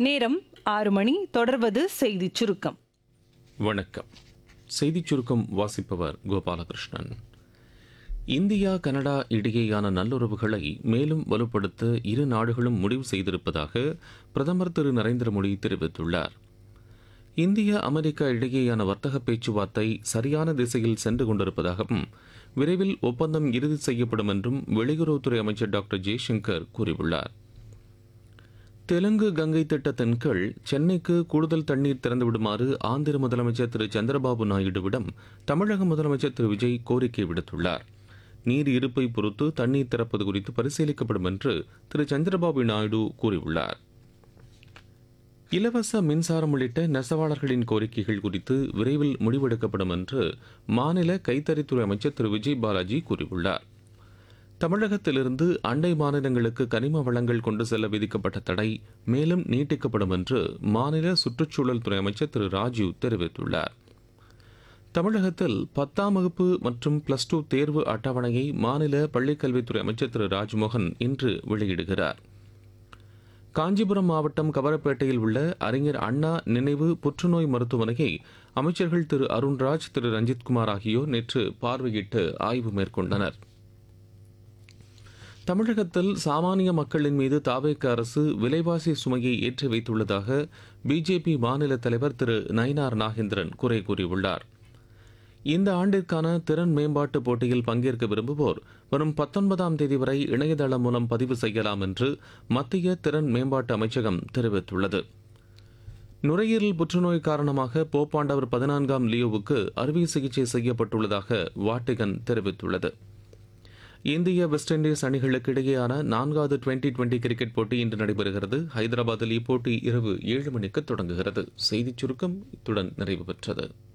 நேரம் ஆறு மணி தொடர்வது செய்திச் சுருக்கம் வணக்கம் செய்திச் சுருக்கம் வாசிப்பவர் கோபாலகிருஷ்ணன் இந்தியா கனடா இடையேயான நல்லுறவுகளை மேலும் வலுப்படுத்த இரு நாடுகளும் முடிவு செய்திருப்பதாக பிரதமர் திரு நரேந்திர மோடி தெரிவித்துள்ளார் இந்தியா அமெரிக்கா இடையேயான வர்த்தக பேச்சுவார்த்தை சரியான திசையில் சென்று கொண்டிருப்பதாகவும் விரைவில் ஒப்பந்தம் இறுதி செய்யப்படும் என்றும் வெளியுறவுத்துறை அமைச்சர் டாக்டர் ஜெய்சங்கர் கூறியுள்ளார் தெலுங்கு கங்கை திட்டத்தின் கீழ் சென்னைக்கு கூடுதல் தண்ணீர் திறந்துவிடுமாறு ஆந்திர முதலமைச்சர் திரு சந்திரபாபு நாயுடுவிடம் தமிழக முதலமைச்சர் திரு விஜய் கோரிக்கை விடுத்துள்ளார் நீர் இருப்பை பொறுத்து தண்ணீர் திறப்பது குறித்து பரிசீலிக்கப்படும் என்று திரு சந்திரபாபு நாயுடு கூறியுள்ளார் இலவச மின்சாரம் உள்ளிட்ட நெசவாளர்களின் கோரிக்கைகள் குறித்து விரைவில் முடிவெடுக்கப்படும் என்று மாநில கைத்தறித்துறை அமைச்சர் திரு விஜய் பாலாஜி கூறியுள்ளார் தமிழகத்திலிருந்து அண்டை மாநிலங்களுக்கு கனிம வளங்கள் கொண்டு செல்ல விதிக்கப்பட்ட தடை மேலும் நீட்டிக்கப்படும் என்று மாநில சுற்றுச்சூழல் துறை அமைச்சர் திரு ராஜீவ் தெரிவித்துள்ளார் தமிழகத்தில் பத்தாம் வகுப்பு மற்றும் பிளஸ் டூ தேர்வு அட்டவணையை மாநில பள்ளிக்கல்வித்துறை அமைச்சர் திரு ராஜ்மோகன் இன்று வெளியிடுகிறார் காஞ்சிபுரம் மாவட்டம் கவரப்பேட்டையில் உள்ள அறிஞர் அண்ணா நினைவு புற்றுநோய் மருத்துவமனையை அமைச்சர்கள் திரு அருண்ராஜ் திரு ரஞ்சித்குமார் ஆகியோர் நேற்று பார்வையிட்டு ஆய்வு மேற்கொண்டனர் தமிழகத்தில் சாமானிய மக்களின் மீது தாவேக்க அரசு விலைவாசி சுமையை ஏற்றி வைத்துள்ளதாக பிஜேபி மாநில தலைவர் திரு நயினார் நாகேந்திரன் குறை கூறியுள்ளார் இந்த ஆண்டிற்கான திறன் மேம்பாட்டு போட்டியில் பங்கேற்க விரும்புவோர் வரும் பத்தொன்பதாம் தேதி வரை இணையதளம் மூலம் பதிவு செய்யலாம் என்று மத்திய திறன் மேம்பாட்டு அமைச்சகம் தெரிவித்துள்ளது நுரையீரல் புற்றுநோய் காரணமாக போப்பாண்டவர் பதினான்காம் லியோவுக்கு அறுவை சிகிச்சை செய்யப்பட்டுள்ளதாக வாட்டிகன் தெரிவித்துள்ளது இந்திய வெஸ்ட் இண்டீஸ் அணிகளுக்கு இடையேயான நான்காவது டுவெண்டி டுவெண்டி கிரிக்கெட் போட்டி இன்று நடைபெறுகிறது ஹைதராபாத்தில் இப்போட்டி இரவு ஏழு மணிக்கு தொடங்குகிறது செய்திச் சுருக்கம் இத்துடன் நிறைவு பெற்றது